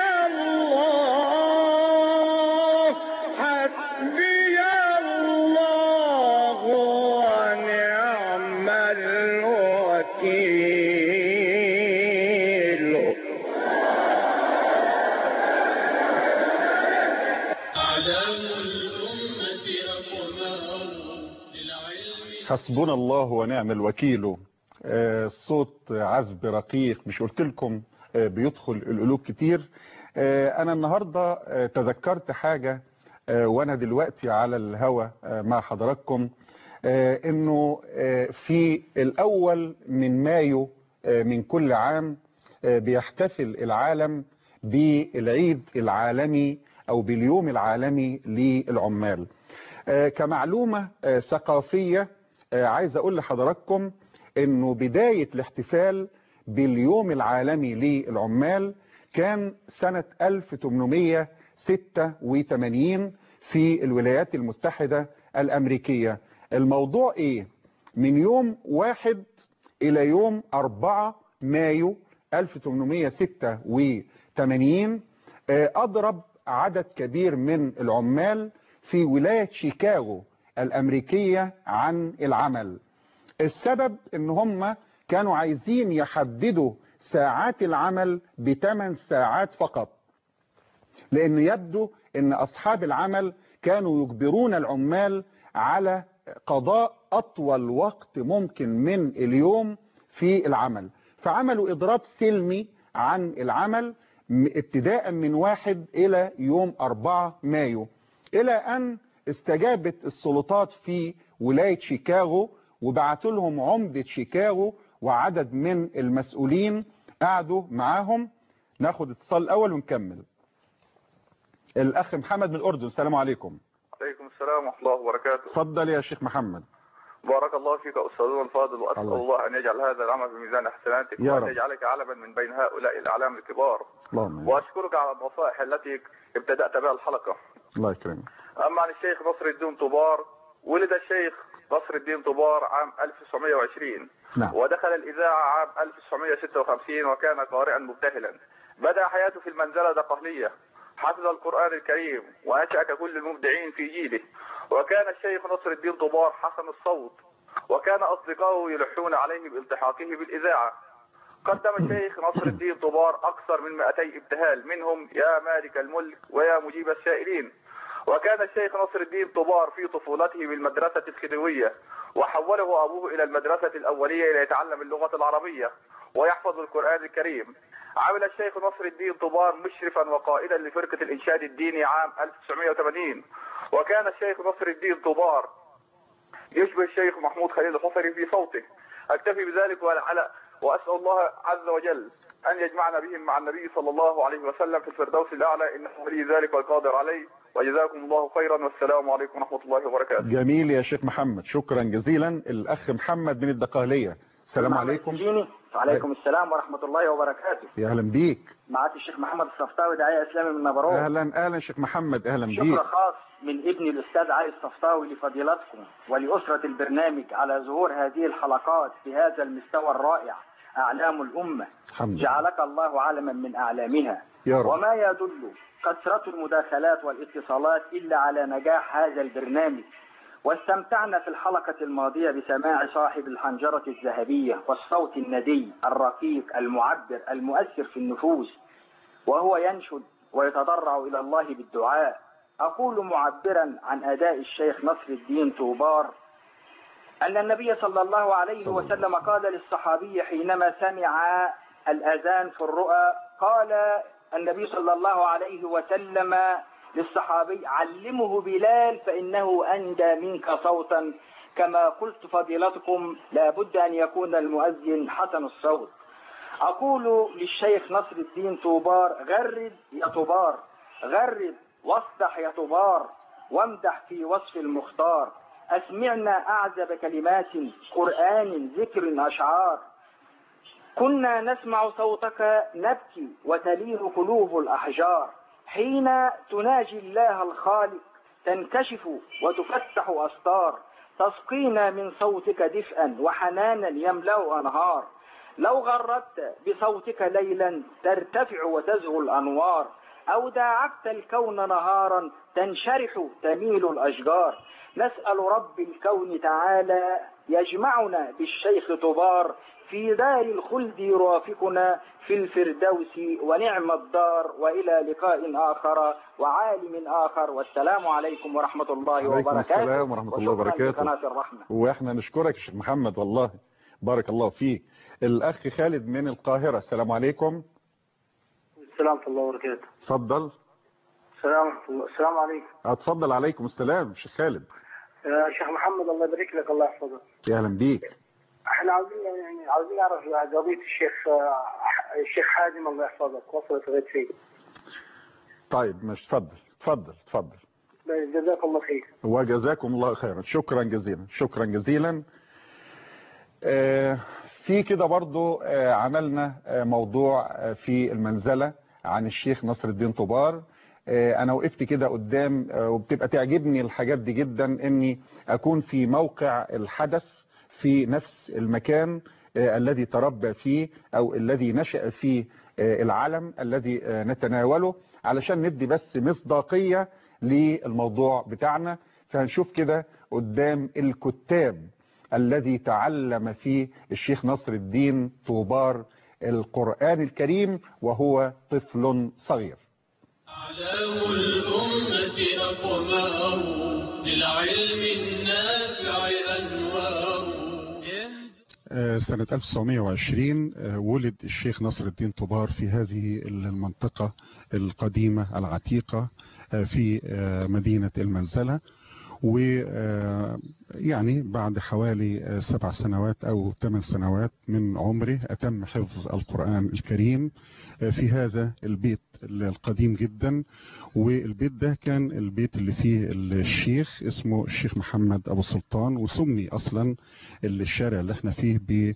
S8: الله حسبي الله ونعم الوكيل
S2: أعلام الأمة أقمار للعلم
S1: حسبنا الله ونعم الوكيل آه، صوت عذب رقيق مش قلت لكم آه، بيدخل القلوب كتير آه، انا النهاردة آه، تذكرت حاجة آه، وانا دلوقتي على الهوا آه، مع حضراتكم آه، انه آه، في الاول من مايو آه، من كل عام آه، بيحتفل العالم بالعيد العالمي او باليوم العالمي للعمال آه، كمعلومة آه، ثقافية آه، عايز اقول لحضراتكم انه بداية الاحتفال باليوم العالمي للعمال كان سنة 1886 في الولايات المتحدة الامريكية الموضوع ايه من يوم واحد الى يوم 4 مايو 1886 آه، اضرب عدد كبير من العمال في ولاية شيكاغو الامريكية عن العمل السبب ان هم كانوا عايزين يحددوا ساعات العمل بثمان ساعات فقط لأن يبدو أن أصحاب العمل كانوا يجبرون العمال على قضاء أطول وقت ممكن من اليوم في العمل فعملوا إضراب سلمي عن العمل م- ابتداء من واحد إلى يوم 4 مايو إلى أن استجابت السلطات في ولاية شيكاغو وبعتوا لهم عمدة شيكاغو وعدد من المسؤولين قعدوا معاهم ناخد اتصال الأول ونكمل الأخ محمد من الأردن السلام عليكم
S9: عليكم السلام ورحمة الله وبركاته
S1: اتفضل يا شيخ محمد
S9: بارك الله فيك أستاذنا الفاضل وأسأل
S1: الله.
S9: الله أن يجعل هذا العمل في ميزان حسناتك
S1: يا
S9: وأن
S1: رب.
S9: يجعلك علما من بين هؤلاء الأعلام الكبار
S1: اللهم
S9: وأشكرك على النصائح التي ابتدأت بها الحلقة
S1: الله يكرمك
S9: أما عن الشيخ نصر الدين طبار ولد الشيخ نصر الدين طبار عام 1920
S1: نعم.
S9: ودخل الإذاعة عام 1956 وكان قارئا مبتهلا بدأ حياته في المنزلة دقهلية حفظ القرآن الكريم وأنشأ ككل المبدعين في جيله وكان الشيخ نصر الدين طبار حسن الصوت وكان أصدقائه يلحون عليه بالتحاقه بالإذاعة قدم الشيخ نصر الدين طبار أكثر من 200 ابتهال منهم يا مالك الملك ويا مجيب السائلين وكان الشيخ نصر الدين طبار في طفولته بالمدرسة الخديوية وحوله أبوه إلى المدرسة الأولية ليتعلم اللغة العربية ويحفظ القرآن الكريم عمل الشيخ نصر الدين طبار مشرفا وقائدا لفرقة الإنشاد الديني عام 1980 وكان الشيخ نصر الدين طبار يشبه الشيخ محمود خليل الحصري في صوته اكتفي بذلك وعلى واسال الله عز وجل ان يجمعنا بهم مع النبي صلى الله عليه وسلم في الفردوس الاعلى انه ولي ذلك والقادر عليه وجزاكم الله خيرا والسلام عليكم ورحمه الله وبركاته.
S1: جميل يا شيخ محمد شكرا جزيلا الأخ محمد من الدقهلية السلام عليكم
S10: وعليكم السلام ورحمة الله وبركاته
S1: يا أهلا بيك
S10: معاك الشيخ محمد الصفطاوي داعية إسلامي من نبروت
S1: أهلا أهلا شيخ محمد أهلا بيك
S10: شكر خاص من ابني الأستاذ علي الصفطاوي لفضيلتكم ولأسرة البرنامج على ظهور هذه الحلقات بهذا المستوى الرائع أعلام الأمة
S1: الحمد لله
S10: جعلك الله علما من أعلامها
S1: يا رب
S10: وما يدل كثرة المداخلات والاتصالات إلا على نجاح هذا البرنامج واستمتعنا في الحلقة الماضية بسماع صاحب الحنجرة الذهبية والصوت الندي الرقيق المعبر المؤثر في النفوس وهو ينشد ويتضرع إلى الله بالدعاء أقول معبرا عن أداء الشيخ نصر الدين طوبار أن النبي صلى الله عليه وسلم قال للصحابي حينما سمع الأذان في الرؤى قال النبي صلى الله عليه وسلم للصحابي علمه بلال فإنه أندى منك صوتا كما قلت فضيلتكم لا بد أن يكون المؤذن حسن الصوت أقول للشيخ نصر الدين طوبار غرد يا طوبار غرد واصدح يا طوبار وامدح في وصف المختار أسمعنا أعزب كلمات قرآن ذكر أشعار كنا نسمع صوتك نبكي وتلين قلوب الأحجار حين تناجي الله الخالق تنكشف وتفتح أستار تسقينا من صوتك دفئا وحنانا يملأ أنهار لو غردت بصوتك ليلا ترتفع وتزهو الأنوار أو داعبت الكون نهارا تنشرح تميل الأشجار نسأل رب الكون تعالى يجمعنا بالشيخ طبار في دار الخلد يرافقنا في الفردوس ونعم الدار وإلى لقاء آخر وعالم آخر والسلام عليكم ورحمة الله
S1: عليكم
S10: وبركاته
S1: السلام ورحمة الله
S10: وشكراً
S1: وبركاته
S10: لقناة الرحمة
S1: واحنا نشكرك يا شيخ محمد والله بارك الله فيك الاخ خالد من القاهرة السلام عليكم
S11: السلام ورحمة الله وبركاته
S1: اتفضل
S11: السلام ورحمة الله السلام عليكم
S1: اتفضل عليكم السلام شيخ خالد
S11: يا شيخ محمد الله يبارك لك الله يحفظك
S1: يا اهلا بيك
S11: احنا عاوزين يعني عاوزين نعرف قضية الشيخ الشيخ حازم الله يحفظك وصلت لغاية فين
S1: طيب مش اتفضل اتفضل اتفضل
S11: جزاك الله خير
S1: وجزاكم الله خيرا شكرا جزيلا شكرا جزيلا آه، في كده برضو آه، عملنا آه، موضوع آه، في المنزلة عن الشيخ نصر الدين طبار آه، انا وقفت كده قدام آه، وبتبقى تعجبني الحاجات دي جدا اني اكون في موقع الحدث في نفس المكان آه، الذي تربى فيه او الذي نشأ فيه آه، العلم الذي آه، نتناوله علشان ندي بس مصداقية للموضوع بتاعنا فهنشوف كده قدام الكتاب الذي تعلم فيه الشيخ نصر الدين طوبار القرآن الكريم وهو طفل صغير
S2: أعلام الأمة أقمار للعلم النافع أنوار
S1: آه، سنة 1920 آه، ولد الشيخ نصر الدين طبار في هذه المنطقة القديمة العتيقة آه، في آه، مدينة المنزلة ويعني بعد حوالي آه، سبع سنوات أو ثمان سنوات من عمره أتم حفظ القرآن الكريم آه، في هذا البيت القديم جدا والبيت ده كان البيت اللي فيه الشيخ اسمه الشيخ محمد أبو سلطان وسمي أصلا الشارع اللي احنا فيه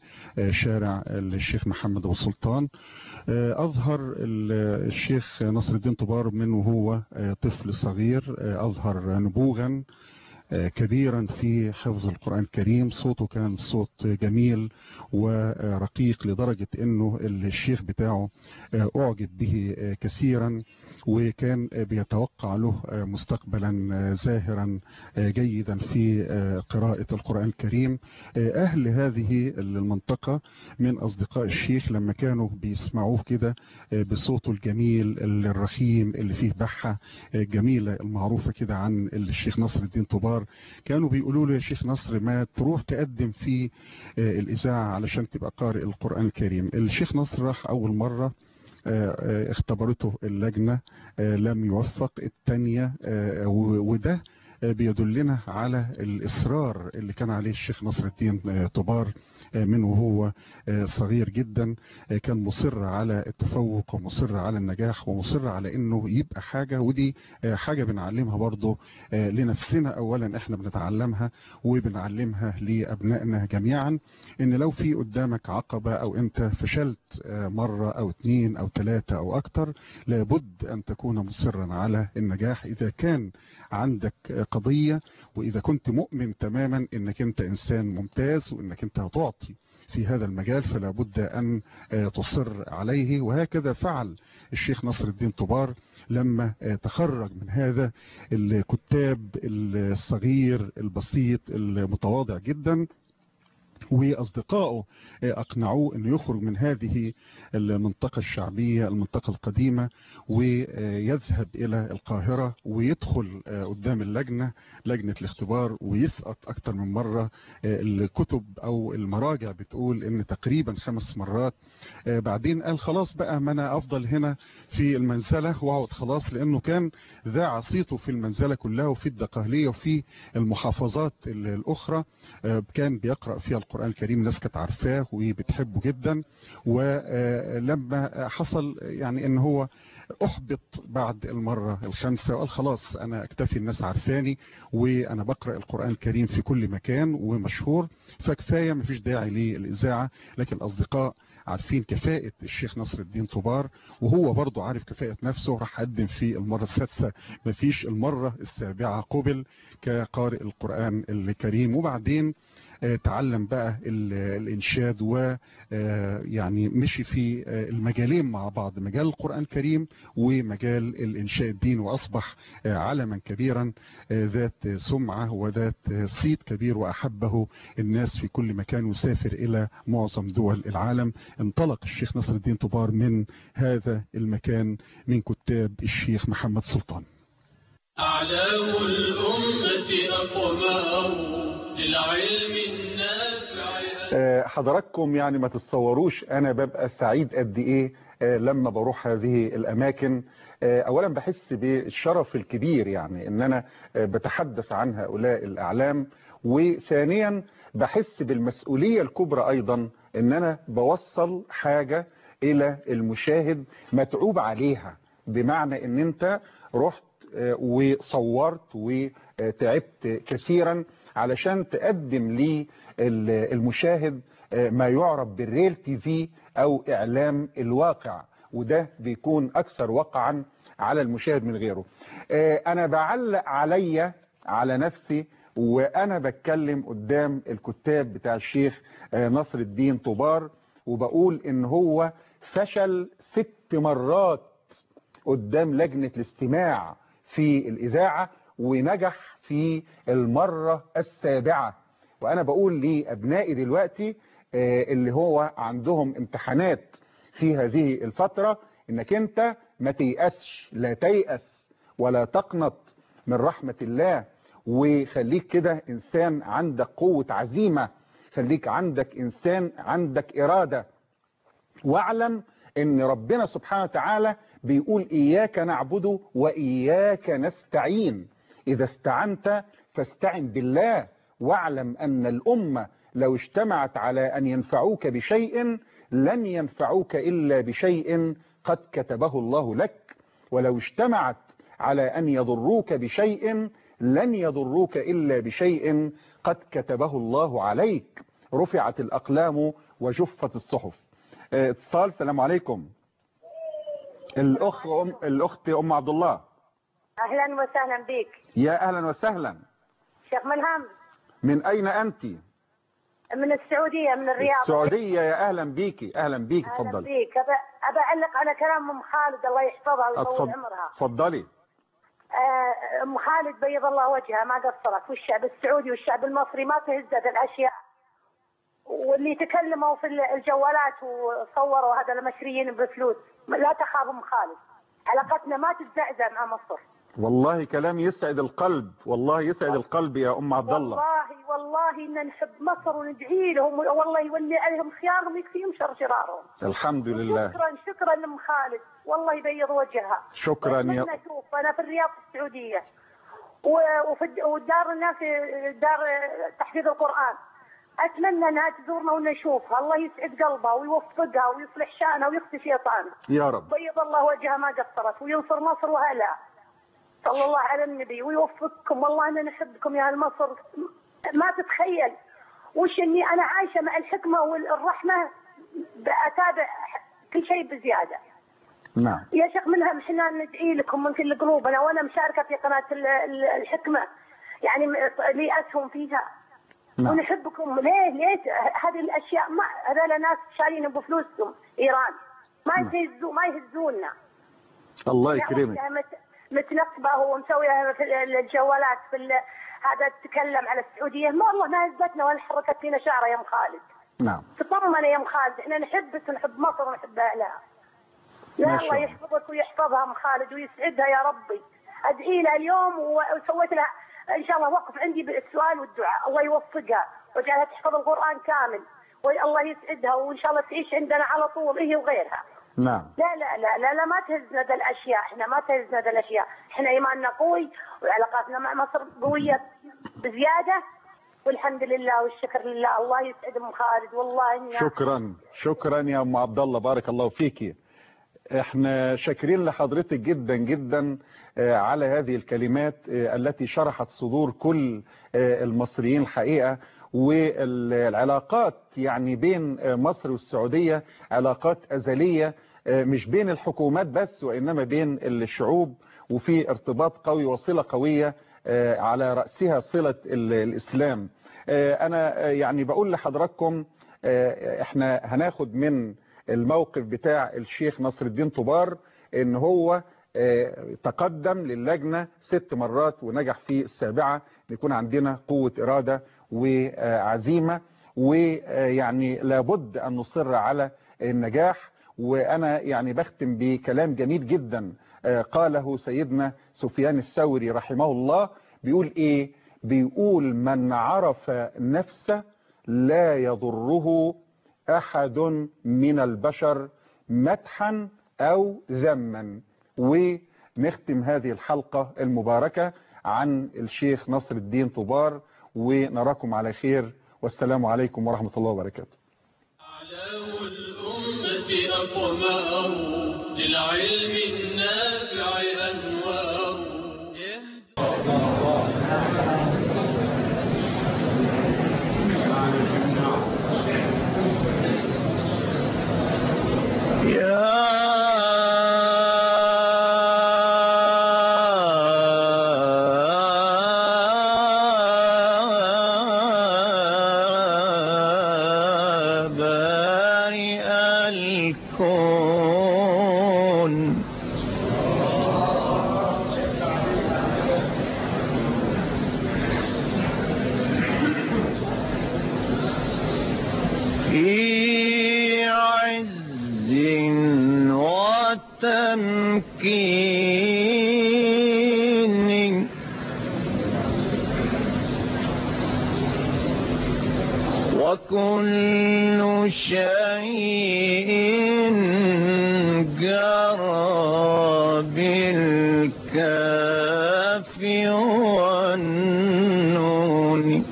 S1: بشارع الشيخ محمد أبو سلطان آه، أظهر ال- الشيخ نصر الدين طبار من وهو آه، طفل صغير آه، أظهر نبوغا آه، كبيرا في حفظ القرآن الكريم صوته كان صوت جميل ورقيق لدرجة انه الشيخ بتاعه آه، اعجب به آه، كثيرا وكان آه، بيتوقع له آه، مستقبلا آه، زاهرا آه، جيدا في آه، قراءة القرآن الكريم آه، اهل هذه المنطقة من اصدقاء الشيخ لما كانوا بيسمعوه كده آه، بصوته الجميل الرخيم اللي فيه بحة آه، جميلة المعروفة كده عن الشيخ نصر الدين طبار كانوا بيقولوا له يا شيخ نصر ما تروح تقدم في آه، الإذاعة علشان تبقى قارئ القرآن الكريم الشيخ نصر راح أول مرة آه، آه، اختبرته اللجنة آه، لم يوفق الثانية وده آه، بيدلنا على الإصرار اللي كان عليه الشيخ نصر الدين آه، طبار آه، من وهو آه، صغير جدا آه، كان مصر على التفوق ومصر على النجاح ومصر على انه يبقى حاجة ودي آه، حاجة بنعلمها برضو آه، لنفسنا اولا احنا بنتعلمها وبنعلمها لابنائنا جميعا ان لو في قدامك عقبة او انت فشلت آه، مرة او اتنين او تلاتة او اكتر لابد ان تكون مصرا على النجاح اذا كان عندك آه، قضية واذا كنت مؤمن تماما انك انت انسان ممتاز وانك انت هتعطي في هذا المجال فلا بد أن آه، تصر عليه وهكذا فعل الشيخ نصر الدين طبار لما آه، تخرج من هذا الكتاب الصغير البسيط المتواضع جدا واصدقائه اقنعوه انه يخرج من هذه المنطقه الشعبيه المنطقه القديمه ويذهب الى القاهره ويدخل قدام اللجنه لجنه الاختبار ويسقط اكتر من مره الكتب او المراجع بتقول ان تقريبا خمس مرات بعدين قال خلاص بقى ما انا افضل هنا في المنزله واقعد خلاص لانه كان ذاع صيته في المنزله كلها وفي الدقهليه وفي المحافظات الاخرى كان بيقرا فيها القرآن الكريم الناس كانت عارفاه وبتحبه جدا ولما حصل يعني ان هو احبط بعد المرة الخامسة وقال خلاص انا اكتفي الناس عارفاني وانا بقرأ القرآن الكريم في كل مكان ومشهور فكفاية مفيش داعي للاذاعة لكن الاصدقاء عارفين كفاءة الشيخ نصر الدين طبار وهو برضه عارف كفاءة نفسه راح قدم في المرة السادسة مفيش المرة السابعة قبل كقارئ القرآن الكريم وبعدين تعلم بقى الإنشاد ويعني مشي في المجالين مع بعض مجال القرآن الكريم ومجال الإنشاء الدين وأصبح علما كبيرا ذات سمعة وذات صيت كبير وأحبه الناس في كل مكان وسافر إلى معظم دول العالم انطلق الشيخ نصر الدين طبار من هذا المكان من كتاب الشيخ محمد سلطان
S2: أعلام الأمة أقمار للعلم النافع
S1: حضراتكم يعني ما تتصوروش انا ببقى سعيد قد ايه لما بروح هذه الاماكن اولا بحس بالشرف الكبير يعني ان انا بتحدث عن هؤلاء الاعلام وثانيا بحس بالمسؤولية الكبرى ايضا ان انا بوصل حاجة الى المشاهد متعوب عليها بمعنى ان انت رحت وصورت وتعبت كثيرا علشان تقدم للمشاهد ما يعرف بالريل تي في او اعلام الواقع وده بيكون اكثر وقعا على المشاهد من غيره انا بعلق عليا على نفسي وانا بتكلم قدام الكتاب بتاع الشيخ نصر الدين طبار وبقول ان هو فشل ست مرات قدام لجنة الاستماع في الاذاعة ونجح في المرة السابعة وانا بقول لابنائي دلوقتي اللي هو عندهم امتحانات في هذه الفترة انك انت ما تيأسش لا تيأس ولا تقنط من رحمة الله وخليك كده انسان عندك قوة عزيمة خليك عندك انسان عندك ارادة واعلم ان ربنا سبحانه وتعالى بيقول اياك نعبد واياك نستعين اذا استعنت فاستعن بالله واعلم ان الامة لو اجتمعت على ان ينفعوك بشيء لن ينفعوك الا بشيء قد كتبه الله لك ولو اجتمعت على ان يضروك بشيء لن يضروك الا بشيء قد كتبه الله عليك رفعت الاقلام وجفت الصحف اتصال السلام عليكم الاخ أم الاخت ام عبد الله
S12: اهلا وسهلا بك
S1: يا اهلا وسهلا
S12: شيخ ملهم
S1: من اين انت
S12: من السعوديه من الرياض
S1: السعوديه يا اهلا بيكي اهلا بيكي
S12: اهلا
S1: اتفضلي
S12: بك ابى ابى اعلق على كلام ام خالد الله يحفظها ويطول عمرها
S1: اتفضلي
S12: آه، ام خالد بيض الله وجهها ما قصرت والشعب السعودي والشعب المصري ما تهزت الاشياء واللي تكلموا في الجوالات وصوروا هذا المشريين بفلوس لا تخاف ام خالد علاقتنا ما تتزعزع مع مصر
S1: والله كلام يسعد القلب والله يسعد القلب يا ام عبد الله
S12: والله والله ان نحب مصر وندعي لهم والله يولي عليهم خيارهم يكفيهم شر شرارهم
S1: الحمد لله
S12: شكرا شكرا لام خالد والله يبيض وجهها
S1: شكرا يا
S12: أتمنى اشوف انا في الرياض في السعوديه و- وفي ودار الناس دار تحفيظ القران اتمنى انها تزورنا ونشوفها الله يسعد قلبها ويوفقها ويصلح شانها ويخفي شيطانها
S1: يا رب
S12: بيض الله وجهها ما قصرت وينصر مصر واهلها صلى الله على النبي ويوفقكم والله انا نحبكم يا اهل مصر ما تتخيل وش اني انا عايشه مع الحكمه والرحمه بتابع كل شيء بزياده
S1: نعم
S12: يا شيخ منها احنا ندعي لكم من كل قلوبنا وانا مشاركه في قناه ال- ال- الحكمه يعني لي اسهم فيها
S1: نعم
S12: ونحبكم ليه ليه هذه الاشياء ما هذول ناس شارين بفلوسهم ايران ما
S1: نعم.
S12: يهزوا ما يهزونا
S1: الله
S12: يا
S1: يكرمك
S12: أختها مت- متنقبه ومسويه في الجوالات في ال- هذا تكلم على السعوديه ما والله ما هزتنا ولا حركت فينا شعره يا ام خالد
S1: نعم
S12: تطمن يا ام خالد احنا نحبك ونحب مصر ونحب اهلها يا
S1: ما شاء
S12: الله
S1: الله.
S12: يحفظك ويحفظها ام خالد ويسعدها يا ربي ادعي لها اليوم و- وسويت لها ان شاء الله وقف عندي بالسؤال والدعاء الله يوفقها وجعلها تحفظ القران كامل والله يسعدها وان شاء الله تعيش عندنا على طول هي وغيرها
S1: نعم
S12: لا لا لا لا, لا ما تهزنا ذا الاشياء احنا ما تهزنا ذا الاشياء احنا ايماننا قوي وعلاقاتنا مع مصر قويه بزياده والحمد لله والشكر لله الله يسعد ام خالد والله إنها
S1: شكرا شكرا يا ام عبد الله بارك الله فيكي احنا شاكرين لحضرتك جدا جدا آه، على هذه الكلمات آه، التي شرحت صدور كل آه، المصريين الحقيقة والعلاقات يعني بين آه، مصر والسعودية علاقات أزلية آه، مش بين الحكومات بس وإنما بين الشعوب وفي ارتباط قوي وصلة قوية آه، على رأسها صلة ال- الإسلام آه، أنا آه، يعني بقول لحضراتكم آه، احنا هناخد من الموقف بتاع الشيخ نصر الدين طبار ان هو آه، تقدم للجنة ست مرات ونجح في السابعة يكون عندنا قوة إرادة وعزيمة ويعني لابد أن نصر على النجاح وأنا يعني بختم بكلام جميل جدا آه، قاله سيدنا سفيان الثوري رحمه الله بيقول إيه بيقول من عرف نفسه لا يضره أحد من البشر مدحا أو ذما ونختم هذه الحلقة المباركة عن الشيخ نصر الدين طبار ونراكم على خير والسلام عليكم ورحمة الله وبركاته
S2: الأمة أقمار للعلم النافع أنوار
S8: يا بارئ الكون في عز وتمكين وكل شيء جرى بالكاف والنون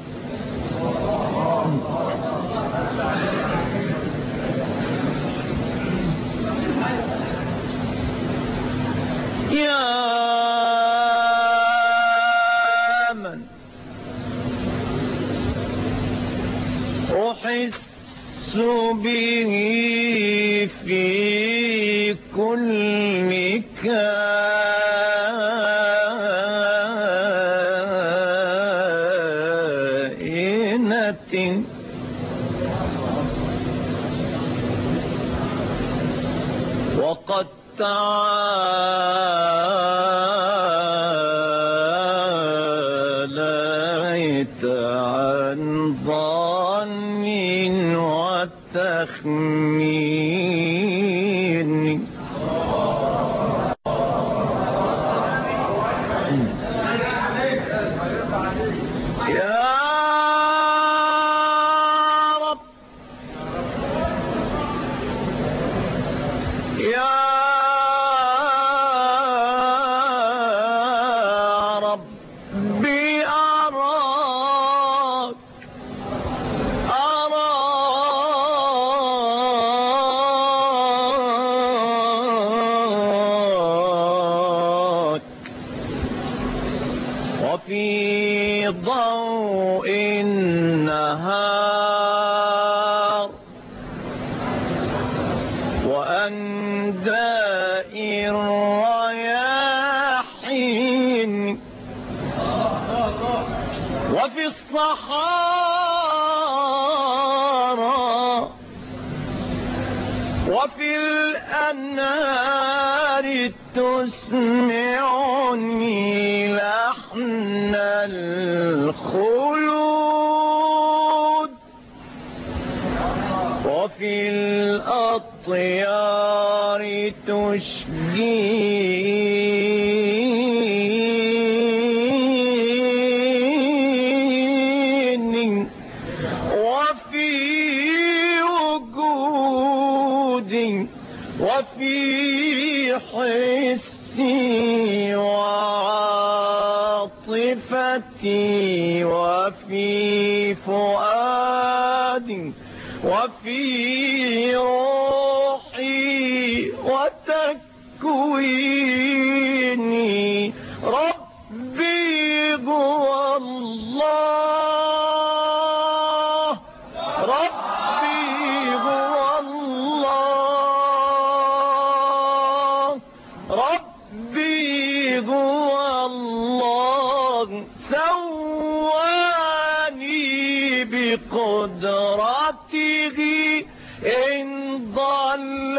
S8: يا من أحس به في كل كائنة وقد تعاليت عن ظن وتخمين يا رب يا ربي أراك أراك وفي ضوء النهار وأنداء الرياحين وفي الصحارى وفي الأنهار تسمعني لحن الخلود وفي الأطيار تشجيني وفي وجودي وفي حسي وعاطفتي وفي فؤادي وفي روحي وتكويني ربي هو الله ربي هو الله ربي هو الله سواني بقدرته إن ضل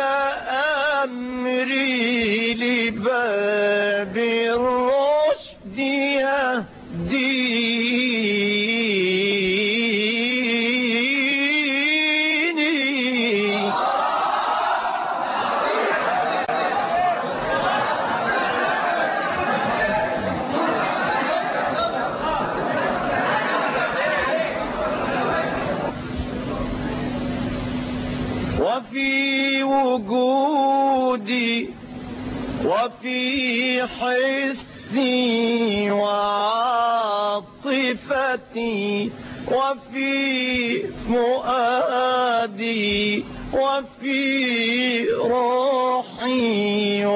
S8: أمري لباب الرشد يهديني وفي وجودي وفي حسي وعاطفتي وفي فؤادي وفي روحي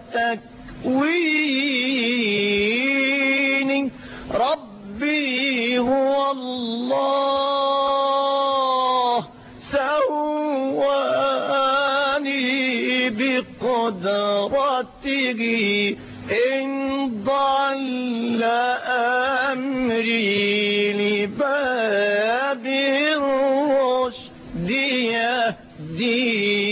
S8: وتكويني ربي هو الله سواني بقدرته إن ضل أمري لباب الرشد يهديني